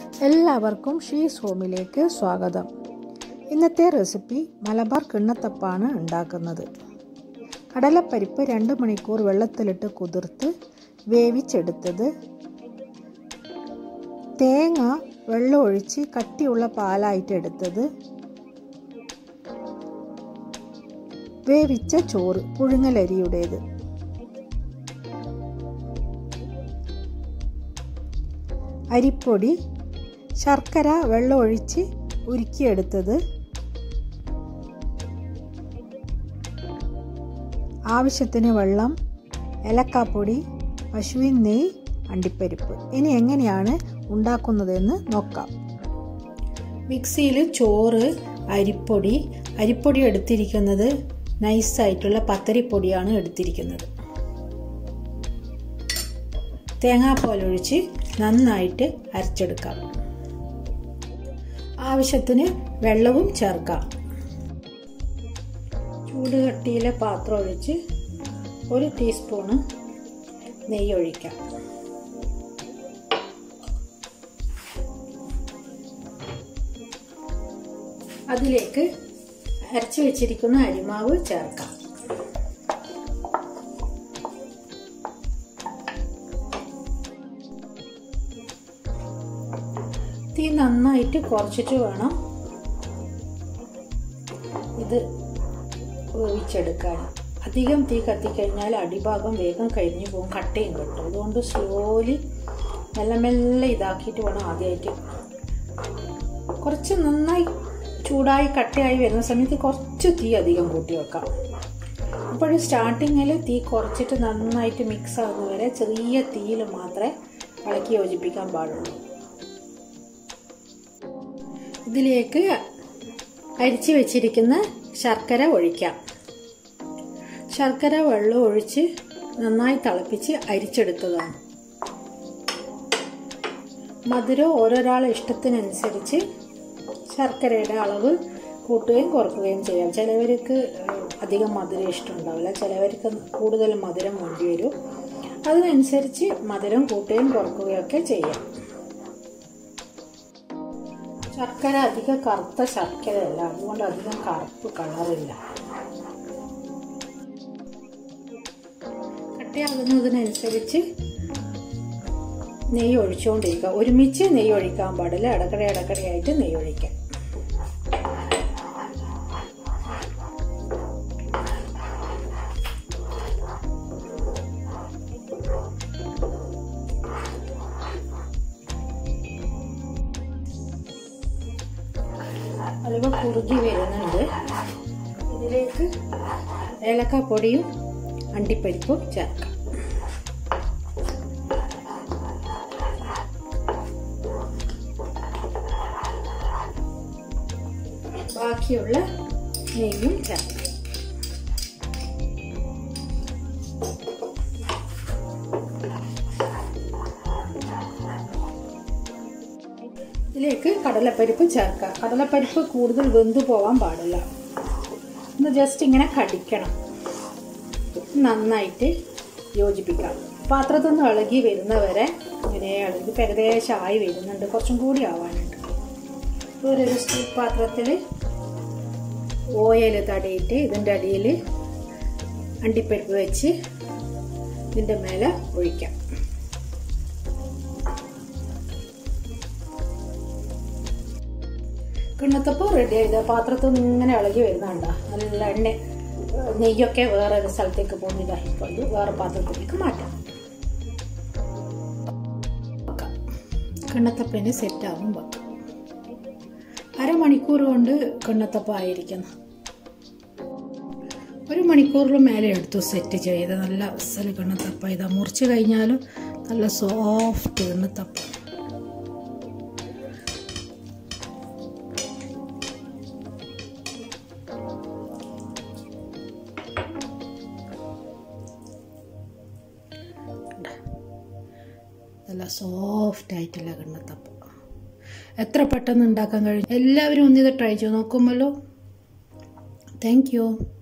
എല്ലാവർക്കും ഷീസ് ഹോമിലേക്ക് സ്വാഗതം ഇന്നത്തെ റെസിപ്പി മലബാർ കിണ്ണത്തപ്പാണ് ഉണ്ടാക്കുന്നത് കടലപ്പരിപ്പ് രണ്ട് മണിക്കൂർ വെള്ളത്തിലിട്ട് കുതിർത്ത് വേവിച്ചെടുത്തത് തേങ്ങ വെള്ളം ഒഴിച്ച് കട്ടിയുള്ള പാലായിട്ട് എടുത്തത് വേവിച്ച ചോറ് പുഴുങ്ങലരിയുടേത് അരിപ്പൊടി ശർക്കര വെള്ളം ഒഴിച്ച് ഉരുക്കിയെടുത്തത് ആവശ്യത്തിന് വെള്ളം ഏലക്കാപ്പൊടി പശുവിൻ നെയ്യ് അണ്ടിപ്പരിപ്പ് ഇനി എങ്ങനെയാണ് ഉണ്ടാക്കുന്നതെന്ന് നോക്കാം മിക്സിയിൽ ചോറ് അരിപ്പൊടി അരിപ്പൊടി എടുത്തിരിക്കുന്നത് നൈസായിട്ടുള്ള പത്തരിപ്പൊടിയാണ് എടുത്തിരിക്കുന്നത് തേങ്ങാപ്പാലൊഴിച്ച് നന്നായിട്ട് അരച്ചെടുക്കാം ആവശ്യത്തിന് വെള്ളവും ചേർക്കാം ചൂട് കട്ടിയിലെ പാത്രം ഒഴിച്ച് ഒരു ടീസ്പൂണ് നെയ്യ് ഒഴിക്കാം അതിലേക്ക് അരച്ചു വെച്ചിരിക്കുന്ന അരിമാവ് ചേർക്കാം തീ നന്നായിട്ട് കുറച്ചിട്ട് വേണം ഇത് വേവിച്ചെടുക്കാൻ അധികം തീ കത്തിക്കഴിഞ്ഞാൽ അടിഭാഗം വേഗം കരിഞ്ഞു പോകും കട്ടയും കിട്ടും അതുകൊണ്ട് സ്ലോലി മെല്ലെ മെല്ലെ ഇതാക്കിയിട്ട് വേണം ആദ്യമായിട്ട് കുറച്ച് നന്നായി ചൂടായി കട്ടയായി വരുന്ന സമയത്ത് കുറച്ച് തീ അധികം കൂട്ടി വെക്കാം അപ്പോഴും സ്റ്റാർട്ടിങ്ങിൽ തീ കുറച്ചിട്ട് നന്നായിട്ട് മിക്സ് ആകുന്നവരെ ചെറിയ തീയിൽ മാത്രമേ ഇളക്കി യോജിപ്പിക്കാൻ പാടുള്ളൂ ഇതിലേക്ക് അരിച്ചു വെച്ചിരിക്കുന്ന ശർക്കര ഒഴിക്കാം ശർക്കര വെള്ളം ഒഴിച്ച് നന്നായി തിളപ്പിച്ച് അരിച്ചെടുത്തതാണ് മധുരം ഓരോരാളെ ഇഷ്ടത്തിനനുസരിച്ച് ശർക്കരയുടെ അളവ് കൂട്ടുകയും കുറക്കുകയും ചെയ്യാം ചിലവർക്ക് അധികം മധുരം ഇഷ്ടമുണ്ടാവില്ല ചിലവർക്ക് കൂടുതൽ മധുരം വേണ്ടി വരും അതിനനുസരിച്ച് മധുരം കൂട്ടുകയും കുറക്കുകയൊക്കെ ചെയ്യാം ശർക്കര അധികം കറുത്ത ശർക്കരയല്ല അതുകൊണ്ട് അധികം കറുപ്പ് കളറില്ല കട്ടിയാകുന്നതിനനുസരിച്ച് നെയ്യ് ഒഴിച്ചുകൊണ്ടിരിക്കുക ഒരുമിച്ച് നെയ്യ് ഒഴിക്കാൻ പാടില്ല ഇടക്കട ഇടക്കടയായിട്ട് നെയ്യ് ഒഴിക്കാം അലുവ കുറുകി വരുന്നുണ്ട് ഇതിലേക്ക് ഏലക്കാപ്പൊടിയും അണ്ടിപ്പരിപ്പും ചേർക്കാം ബാക്കിയുള്ള നെയ്യും ചേർക്കാം ഇതിലേക്ക് കടലപ്പരിപ്പ് ചേർക്കാം കടലപ്പരിപ്പ് കൂടുതൽ വെന്തു പോവാൻ പാടില്ല ഒന്ന് ജസ്റ്റ് ഇങ്ങനെ കടിക്കണം നന്നായിട്ട് യോജിപ്പിക്കാം പാത്രത്തിൽ നിന്ന് ഇളകി വരുന്നവരെ ഇങ്ങനെ ഇളകി ഏകദേശം ആയി വരുന്നുണ്ട് കുറച്ചും കൂടി ആവാനുണ്ട് ഒരു സ്റ്റീൽ പാത്രത്തിൽ ഓയിൽ തടയിട്ട് ഇതിൻ്റെ അടിയിൽ അണ്ടിപ്പരിപ്പ് വെച്ച് ഇതിൻ്റെ മേലെ ഒഴിക്കാം കിണ്ണത്തപ്പം റെഡി ആയത് പാത്രത്തിൽ നിന്ന് ഇങ്ങനെ ഇളകി വരുന്നുണ്ട നല്ല എണ്ണ നെയ്യൊക്കെ വേറെ ഒരു സ്ഥലത്തേക്ക് പോകുന്നതായിക്കൊണ്ട് വേറെ പാത്രത്തിലേക്ക് മാറ്റാം കിണ്ണത്തപ്പന് സെറ്റാവും വെക്കാം അരമണിക്കൂർ കൊണ്ട് കിണ്ണത്തപ്പം ആയിരിക്കുന്നു ഒരു മണിക്കൂറിൽ മേലെ എടുത്തു സെറ്റ് ചെയ്ത് നല്ല അസൽ കിണ്ണത്തപ്പം ഇതാ മുറിച്ച് കഴിഞ്ഞാലും നല്ല സോഫ്റ്റ് കിണ്ണത്തപ്പം നല്ല സോഫ്റ്റ് ആയിട്ടുള്ള കിണ്ണത്തപ്പം എത്ര പെട്ടെന്ന് ഉണ്ടാക്കാൻ കഴിയും എല്ലാവരും ഒന്നിത് ട്രൈ ചെയ്ത് നോക്കുമല്ലോ താങ്ക് യു